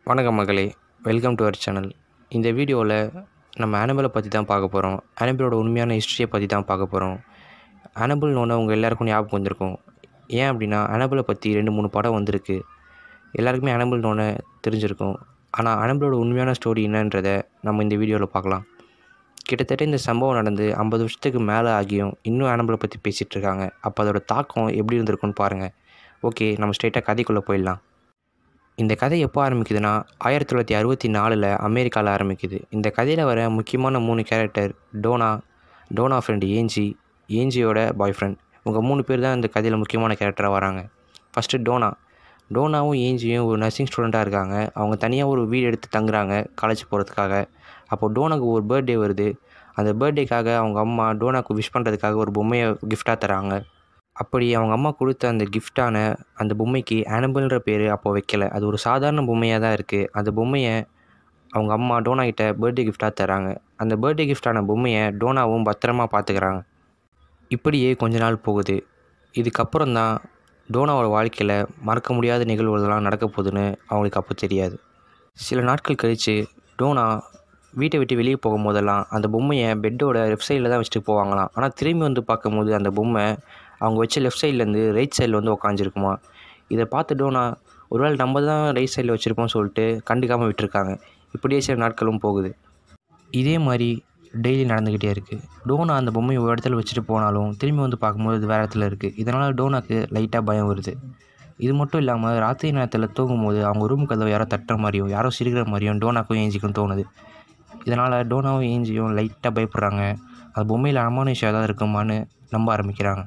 வணக்கம் மகளே welcome to our channel இந்த வீடியோவில் நம்ம அனபலை பற்றி தான் பார்க்க போகிறோம் அனபலோட உண்மையான ஹிஸ்ட்ரியை பற்றி தான் பார்க்க போகிறோம் அனபல்னு ஒன்று உங்கள் எல்லாருக்கும் ஞாபகம் வந்திருக்கும் ஏன் அப்படின்னா அனபலை பற்றி ரெண்டு மூணு படம் வந்திருக்கு எல்லாருக்குமே அனபல்னு ஒன்று தெரிஞ்சிருக்கும் ஆனால் அனபலோட உண்மையான ஸ்டோரி என்னன்றதை நம்ம இந்த வீடியோவில் பார்க்கலாம் கிட்டத்தட்ட இந்த சம்பவம் நடந்து ஐம்பது வருஷத்துக்கு மேலே ஆகியும் இன்னும் அனபலை பற்றி பேசிகிட்டு இருக்காங்க அப்போ அதோட தாக்கம் எப்படி இருந்திருக்குன்னு பாருங்கள் ஓகே நம்ம ஸ்ட்ரைட்டாக கதைக்குள்ளே போயிடலாம் இந்த கதை எப்போ ஆரம்பிக்குதுன்னா ஆயிரத்தி தொள்ளாயிரத்தி அறுபத்தி நாலில் அமெரிக்காவில் ஆரம்பிக்குது இந்த கதையில் வர முக்கியமான மூணு கேரக்டர் டோனா டோனா ஃப்ரெண்டு ஏஞ்சி ஏஞ்சியோட பாய் ஃப்ரெண்ட் இவங்க மூணு பேர் தான் இந்த கதையில் முக்கியமான கேரக்டராக வராங்க ஃபஸ்ட்டு டோனா டோனாவும் ஏஞ்சியும் ஒரு நர்சிங் ஸ்டூடெண்ட்டாக இருக்காங்க அவங்க தனியாக ஒரு வீடு எடுத்து தங்குறாங்க காலேஜ் போகிறதுக்காக அப்போது டோனாக்கு ஒரு பர்த்டே வருது அந்த பர்த்டேக்காக அவங்க அம்மா டோனாக்கு விஷ் பண்ணுறதுக்காக ஒரு பொம்மையை கிஃப்டாக தராங்க அப்படி அவங்க அம்மா கொடுத்த அந்த கிஃப்டான அந்த பொம்மைக்கு ஆனபிள்ன்ற பேர் அப்போ வைக்கல அது ஒரு சாதாரண பொம்மையாக தான் இருக்குது அந்த பொம்மையை அவங்க அம்மா டோனா கிட்ட பர்த்டே கிஃப்டாக தராங்க அந்த பர்த்டே கிஃப்டான பொம்மையை டோனாவும் பத்திரமா பார்த்துக்கிறாங்க இப்படியே கொஞ்ச நாள் போகுது இதுக்கப்புறம் தான் டோனாவோட வாழ்க்கையில் மறக்க முடியாத நிகழ்வுகள்லாம் நடக்க போகுதுன்னு அவங்களுக்கு அப்போ தெரியாது சில நாட்கள் கழித்து டோனா வீட்டை விட்டு வெளியே போகும்போதெல்லாம் அந்த பொம்மையை பெட்டோட லெஃப்ட் சைடில் தான் வச்சுட்டு போவாங்களாம் ஆனால் திரும்பி வந்து பார்க்கும்போது அந்த பொம்மை அவங்க வச்ச லெஃப்ட் சைட்லேருந்து ரைட் சைடில் வந்து உக்காந்துருக்குமா இதை பார்த்து டோனா ஒருவேளை நம்ம தான் ரைட் சைடில் வச்சுருப்போம் சொல்லிட்டு கண்டுக்காமல் விட்டுருக்காங்க இப்படியே சில நாட்களும் போகுது இதே மாதிரி டெய்லி நடந்துக்கிட்டே இருக்குது டோனா அந்த பொம்மையை ஒரு இடத்துல வச்சுட்டு போனாலும் திரும்பி வந்து பார்க்கும்போது அது வேறு இடத்துல இருக்குது இதனால் டோனாக்கு லைட்டாக பயம் வருது இது மட்டும் இல்லாமல் ராத்திரி நேரத்தில் தூங்கும்போது அவங்க ரூம் கதவை யாரோ தட்டுற மாதிரியும் யாரோ சிரிக்கிற மாதிரியும் டோனாக்கும் ஏஞ்சிக்கும் தோணுது இதனால் டோனாவும் ஏஞ்சியும் லைட்டாக பயப்படுறாங்க அந்த பொம்மையில் அமானுஷம் ஏதாவது இருக்குமான்னு நம்ப ஆரம்பிக்கிறாங்க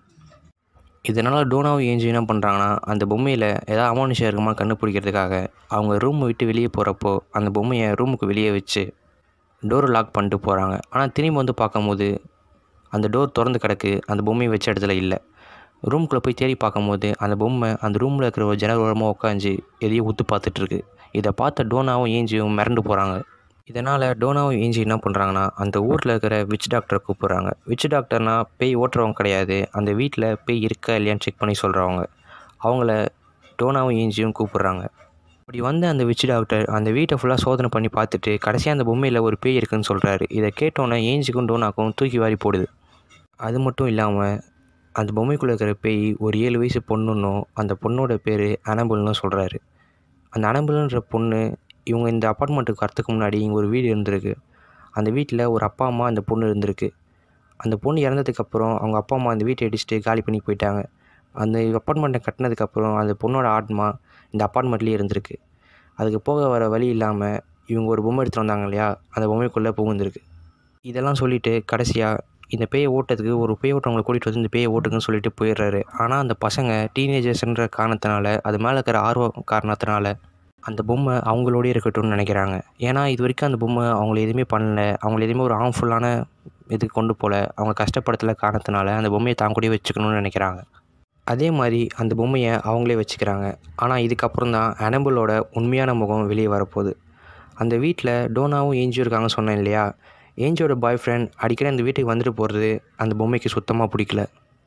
இதனால் டோனாவும் ஏஞ்சி என்ன பண்ணுறாங்கன்னா அந்த பொம்மையில் ஏதாவது அமானுஷம் இருக்குமா கண்டுபிடிக்கிறதுக்காக அவங்க ரூம் விட்டு வெளியே போகிறப்போ அந்த பொம்மையை ரூமுக்கு வெளியே வச்சு டோரை லாக் பண்ணிட்டு போகிறாங்க ஆனால் திரும்பி வந்து பார்க்கும்போது அந்த டோர் திறந்து கிடக்கு அந்த பொம்மையை வச்ச இடத்துல இல்லை ரூம்குள்ளே போய் தேடி பார்க்கும்போது அந்த பொம்மை அந்த ரூமில் இருக்கிற ஒரு ஜன்னல் ஓரமாக உட்காந்து எதையும் உத்து பார்த்துட்ருக்கு இதை பார்த்த டோனாவும் ஏஞ்சியும் மிரண்டு போகிறாங்க இதனால் டோனாவும் ஏஞ்சி என்ன பண்ணுறாங்கன்னா அந்த ஊரில் இருக்கிற விச் டாக்டரை கூப்பிட்றாங்க விச் டாக்டர்னா பேய் ஓட்டுறவங்க கிடையாது அந்த வீட்டில் பேய் இருக்கா இல்லையான்னு செக் பண்ணி சொல்கிறவங்க அவங்கள டோனாவும் ஏஞ்சியும் கூப்பிட்றாங்க அப்படி வந்த அந்த விச் டாக்டர் அந்த வீட்டை ஃபுல்லாக சோதனை பண்ணி பார்த்துட்டு கடைசியாக அந்த பொம்மையில் ஒரு பேய் இருக்குன்னு சொல்கிறாரு இதை கேட்டோன்னே ஏஞ்சிக்கும் டோனாக்கும் தூக்கி வாரி போடுது அது மட்டும் இல்லாமல் அந்த பொம்மைக்குள்ளே இருக்கிற பேய் ஒரு ஏழு வயசு பொண்ணுன்னும் அந்த பொண்ணோட பேர் அனபுல்னு சொல்கிறாரு அந்த அனபுல்ன்ற பொண்ணு இவங்க இந்த அப்பார்ட்மெண்ட்டுக்கு வரத்துக்கு முன்னாடி இங்கே ஒரு வீடு இருந்திருக்கு அந்த வீட்டில் ஒரு அப்பா அம்மா அந்த பொண்ணு இருந்திருக்கு அந்த பொண்ணு இறந்ததுக்கப்புறம் அவங்க அப்பா அம்மா அந்த வீட்டை அடிச்சுட்டு காலி பண்ணி போயிட்டாங்க அந்த அப்பார்ட்மெண்ட்டை கட்டினதுக்கப்புறம் அந்த பொண்ணோட ஆத்மா இந்த அப்பார்ட்மெண்ட்லேயே இருந்திருக்கு அதுக்கு போக வர வழி இல்லாமல் இவங்க ஒரு பொம்மை எடுத்துகிட்டு வந்தாங்க இல்லையா அந்த பொம்மைக்குள்ளே புகுந்திருக்கு இதெல்லாம் சொல்லிவிட்டு கடைசியாக இந்த பேயை ஓட்டத்துக்கு ஒரு பேய் ஓட்டவங்களை கூட்டிகிட்டு வந்து இந்த பேயை ஓட்டுங்கன்னு சொல்லிட்டு போயிடுறாரு ஆனால் அந்த பசங்க டீனேஜர்ஸ்ன்ற காரணத்தினால அது மேலே இருக்கிற ஆர்வம் காரணத்தினால அந்த பொம்மை அவங்களோடய இருக்கட்டும்னு நினைக்கிறாங்க ஏன்னா இது வரைக்கும் அந்த பொம்மை அவங்கள எதுவுமே பண்ணல அவங்கள எதுவுமே ஒரு ஹார்ம்ஃபுல்லான இதுக்கு கொண்டு போகல அவங்க கஷ்டப்படுத்தல காரணத்தினால அந்த பொம்மையை தான் கூடயே வச்சுக்கணும்னு நினைக்கிறாங்க அதே மாதிரி அந்த பொம்மையை அவங்களே வச்சுக்கிறாங்க ஆனால் இதுக்கப்புறம் தான் அனபிளோட உண்மையான முகம் வெளியே வரப்போகுது அந்த வீட்டில் டோனாவும் ஏஞ்சியும் இருக்காங்க சொன்னேன் இல்லையா ஏஞ்சியோட பாய் ஃப்ரெண்ட் அடிக்கடி அந்த வீட்டுக்கு வந்துட்டு போகிறது அந்த பொம்மைக்கு சுத்தமாக பிடிக்கல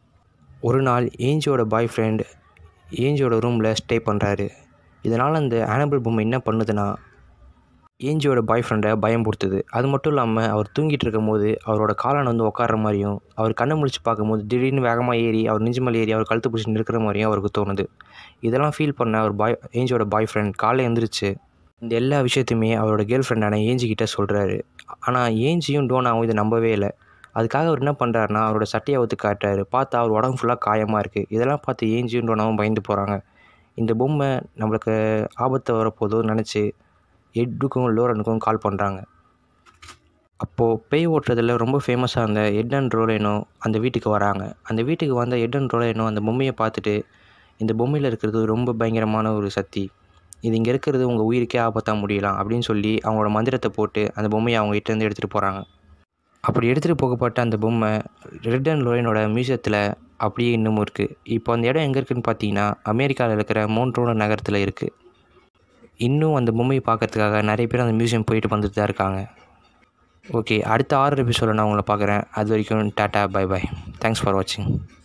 ஒரு நாள் ஏஞ்சியோட பாய் ஃப்ரெண்ட் ஏஞ்சியோட ரூமில் ஸ்டே பண்ணுறாரு இதனால் அந்த ஆனபிள் பொம்மை என்ன பண்ணுதுன்னா ஏஞ்சியோட பாய் ஃப்ரெண்டை பயம் கொடுத்தது அது மட்டும் இல்லாமல் அவர் தூங்கிட்டு இருக்கும் போது அவரோட காலன் வந்து உட்கார மாதிரியும் அவர் கண்ணை முழிச்சு பார்க்கும்போது திடீர்னு வேகமாக ஏறி அவர் நெஞ்சு மேலே ஏறி அவர் கழுத்து பிடிச்சி நிற்கிற மாதிரியும் அவருக்கு தோணுது இதெல்லாம் ஃபீல் பண்ண அவர் பாய் ஏஞ்சியோட பாய் ஃப்ரெண்ட் காலையில் எழுந்திரிச்சு இந்த எல்லா விஷயத்தையுமே அவரோட கேர்ள் ஃப்ரெண்டான ஏஞ்சிக்கிட்ட சொல்கிறாரு ஆனால் ஏஞ்சியும் டோனாவும் இதை நம்பவே இல்லை அதுக்காக அவர் என்ன பண்ணுறாருனா அவரோட சட்டையை ஒத்து காட்டுறாரு பார்த்தா அவர் உடம்பு ஃபுல்லாக காயமாக இருக்குது இதெல்லாம் பார்த்து ஏஞ்சியும் டோனாவும் பயந்து போகிறாங்க இந்த பொம்மை நம்மளுக்கு ஆபத்தை வரப்போதோ நினச்சி எட்டுக்கும் லோரனுக்கும் கால் பண்ணுறாங்க அப்போது பேய் ஓட்டுறதுல ரொம்ப ஃபேமஸாக இருந்த எட் அண்ட் ரோலேனோ அந்த வீட்டுக்கு வராங்க அந்த வீட்டுக்கு வந்த எட் அண்ட் ரோலேனோ அந்த பொம்மையை பார்த்துட்டு இந்த பொம்மையில் இருக்கிறது ரொம்ப பயங்கரமான ஒரு சக்தி இது இங்கே இருக்கிறது உங்கள் உயிருக்கே ஆபத்தாக முடியலாம் அப்படின்னு சொல்லி அவங்களோட மந்திரத்தை போட்டு அந்த பொம்மையை அவங்க கிட்டேருந்து எடுத்துகிட்டு போகிறாங்க அப்படி எடுத்துகிட்டு போகப்பட்ட அந்த பொம்மை ரெட் அண்ட் லோரனோட மியூசியத்தில் அப்படியே இன்னமும் இருக்குது இப்போ அந்த இடம் எங்கே இருக்குதுன்னு பார்த்தீங்கன்னா அமெரிக்காவில் இருக்கிற மோன்ட்ரோட நகரத்தில் இருக்குது இன்னும் அந்த பொம்மையை பார்க்கறதுக்காக நிறைய பேர் அந்த மியூசியம் போயிட்டு வந்துட்டு தான் இருக்காங்க ஓகே அடுத்த ஆறு எபிசோட நான் உங்களை பார்க்குறேன் அது வரைக்கும் tata bye bye thanks for வாட்சிங்